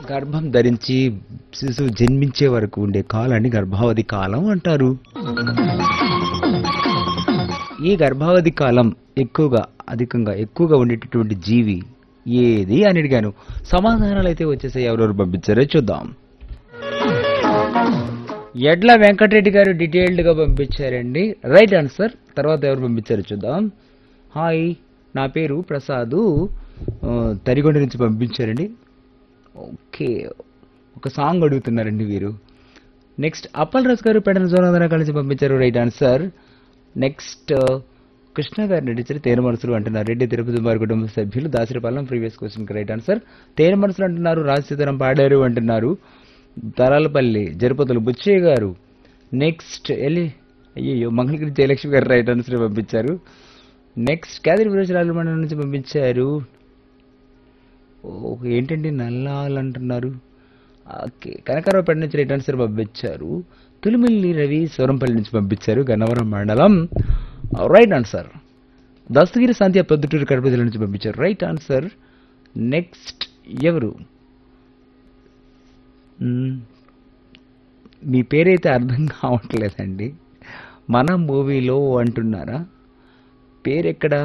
గర్భం ధరించి శిశువు జన్మించే వరకు ఉండే కాలాన్ని గర్భావధి కాలం అంటారు ఈ గర్భావధి కాలం ఎక్కువగా అధికంగా ఎక్కువగా ఉండేటటువంటి జీవి ఏది అని అడిగాను సమాధానాలు అయితే వచ్చేసాయి ఎవరెవరు పంపించారో చూద్దాం ఎడ్ల వెంకటరెడ్డి గారు డీటెయిల్డ్ గా పంపించారండి రైట్ ఆన్సర్ తర్వాత ఎవరు పంపించారో చూద్దాం హాయ్ నా పేరు ప్రసాద్ ఆ, తరిగొండ నుంచి పంపించారండి ఓకే ఒక సాంగ్ అడుగుతున్నారండి వీరు నెక్స్ట్ అప్పల్ రాజు గారు పెడన జోనాదన కలిసి పంపించారు రైట్ ఆన్సర్ నెక్స్ట్ కృష్ణ గారు నడిచారు తేనె మనసులు అంటున్నారు రెడ్డి తిరుపతి వారి కుటుంబ సభ్యులు Dasaripalem previous question right answer తేనె మనసులు అంటున్నారు రాజసీతరం పాడారు అంటున్నారు తరాలపల్లి జరుపతులు బుచ్చయ్య గారు నెక్స్ట్ ఎల్లి అయ్యో మంగళగిరి జయలక్ష్మి గారు రైట్ ఆన్సర్ పంపించారు నెక్స్ట్ క్యాదిరి విరోచనాల మండలం నుంచి పంపించారు ఓ ఏంటండి నల్లాలు అంటున్నారు ఓకే కనకారావుపేట నుంచి రైట్ ఆన్సర్ పంపించారు తులిమిల్లి రవి సూరంపల్లి నుంచి పంపించారు గన్నవరం మండలం రైట్ ఆన్సర్ దస్తగిరి శాంతి పొద్దుటూరు కడప జిల్లా నుంచి పంపించారు రైట్ ఆన్సర్ నెక్స్ట్ ఎవరు మ్మ్. మీ పేరైతే అర్థం కావట్లేదండి మన మూవీలో అంటున్నారా పేరెక్కడా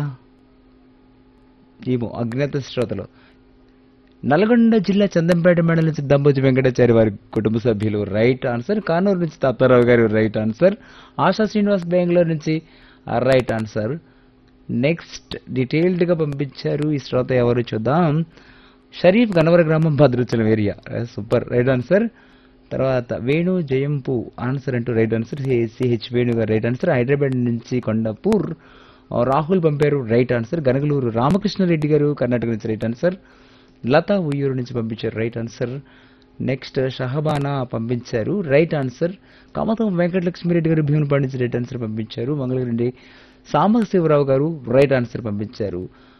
ఏమో అజ్ఞాత శ్రోతలు నల్గొండ జిల్లా చందంపేట మండలం నుంచి దంబోజి వెంకటాచారి వారి కుటుంబ సభ్యులు రైట్ ఆన్సర్ కానూరు నుంచి తాతారావు గారు రైట్ ఆన్సర్ ఆశా శ్రీనివాస్ బెంగళూరు నుంచి రైట్ ఆన్సర్ నెక్స్ట్ డీటెయిల్డ్గా పంపించారు ఈ శ్రోత ఎవరు చూద్దాం షరీఫ్ గనవర గ్రామం Bhadrachalam area super right answer తర్వాత వేణు జయంపు ఆన్సర్ అంటూ right answer CH Venu garu right answer Hyderabad నుంచి కొండపూర్ ఆ, రాహుల్ పంపారు రైట్ ఆన్సర్ గనగలూరు రామకృష్ణారెడ్డి గారు కర్ణాటక నుంచి రైట్ ఆన్సర్ లతా ఉయ్యూరు నుంచి పంపించారు రైట్ ఆన్సర్ నెక్స్ట్ షహబానా పంపించారు రైట్ ఆన్సర్ కమతం వెంకటలక్ష్మిరెడ్డి గారు భీమునిపాడు నుంచి రైట్ ఆన్సర్ పంపించారు మంగళగిరి సాంబశివరావు గారు రైట్ ఆన్సర్ పంపించారు